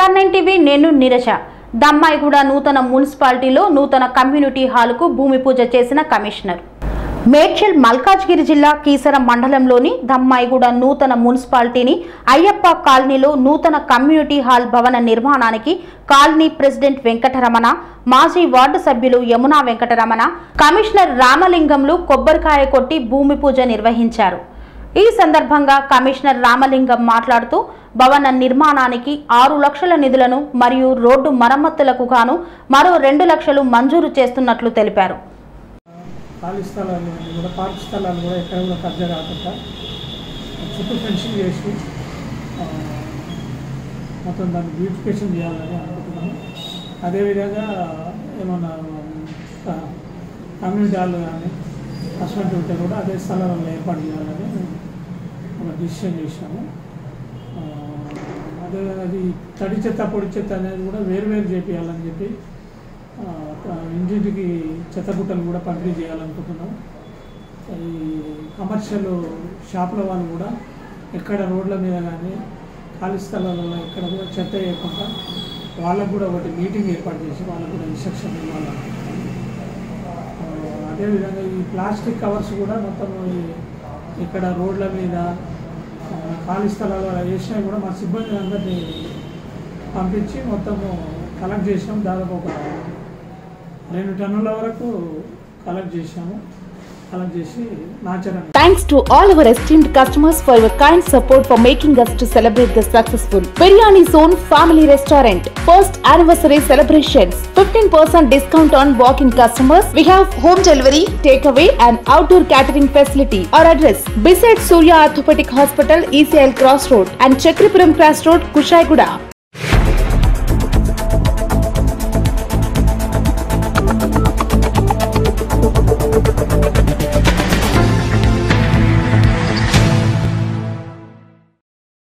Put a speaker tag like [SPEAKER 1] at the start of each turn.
[SPEAKER 1] Star nine TV నేను నీరజ దమ్మాయిగూడ నూతన మున్సిపాలిటీలో నూతన కమ్యూనిటీ హాలుకు భూమి పూజ చేసిన కమిషనర్ మేడ్చల్ మల్కాజ్గిరి జిల్లా కీసర మండలంలోని దమ్మాయిగూడ నూతన మున్సిపాలిటీని అయ్యప్ప కాలనీలో నూతన కమ్యూనిటీ హాల్ భవన నిర్మాణానికి కాలనీ ప్రెసిడెంట్ వెంకటరమణ మాజీ వార్డు సభ్యులు యమునా వెంకటరమణ కమిషనర్ రామలింగంలు కొబ్బరికాయ కొట్టి భూమి పూజ నిర్వహించారు ఈ సందర్భంగా కమిషనర్ రామలింగం మాట్లాడుతూ భవన నిర్మాణానికి ఆరు లక్షల నిధులను మరియు రోడ్డు మరమ్మతులకు గాను మరో రెండు లక్షలు మంజూరు చేస్తున్నట్లు తెలిపారు
[SPEAKER 2] ఖాళీ స్థలాలు అన్నీ కూడా పార్క్ స్థలాలు కూడా ఎక్కడ కూడా కబ్జా కాకుండా చుట్టూ ఫెన్సింగ్ చేసి ఆ, మొత్తం దాన్ని బ్యూటిఫికేషన్ చేయాలని అనుకుంటున్నాము అదేవిధంగా ఏమన్నా ఆ, కమ్యూనిటీ హాల్ కానీ అటువంటి ఉంటే కూడా అదే స్థలాలలో ఏర్పాటు చేయాలని ఒక డిసిషన్ చేసినాము ఆ, అదే అది తడి చెత్త పొడి చెత్త అనేది కూడా వేరు వేరు చేపియాలని చెప్పి ఆ, ఇంటింటికి చెత్తబుట్టలు కూడా పంపిణీ చేయాలనుకుంటున్నాం ఈ కమర్షియల్ షాపుల వాళ్ళు కూడా ఎక్కడ రోడ్ల మీద కానీ ఖాళీ స్థలాలలో ఎక్కడ కూడా చెత్త వేయకుండా వాళ్ళకు కూడా ఒకటి మీటింగ్ ఏర్పాటు చేసి వాళ్ళకు కూడా ఇన్స్ట్రక్షన్ ఇవ్వాలనుకుంటున్నాం ఆ, అదేవిధంగా ఈ ప్లాస్టిక్ కవర్స్ కూడా మొత్తం ఈ- ఇక్కడ రోడ్ల మీద ఆ, ఖాళీ స్థలాలు అలా వేసినా కూడా మా సిబ్బంది అందరినీ పంపించి మొత్తము కలెక్ట్ చేసినాం దాదాపు ఒక రెండు టన్నుల వరకు కలెక్ట్ చేసాము కలెక్ట్ చేసి నాచరణ
[SPEAKER 3] Thanks to all our esteemed customers for your kind support for making us to celebrate the successful Biryani Zone Family Restaurant first anniversary celebrations. 15% discount on walk-in customers. We have home delivery, takeaway, and outdoor catering facility. Our address: beside Surya Orthopedic Hospital, ECL Cross Road, and Chakripuram Cross Road, Kushaiguda.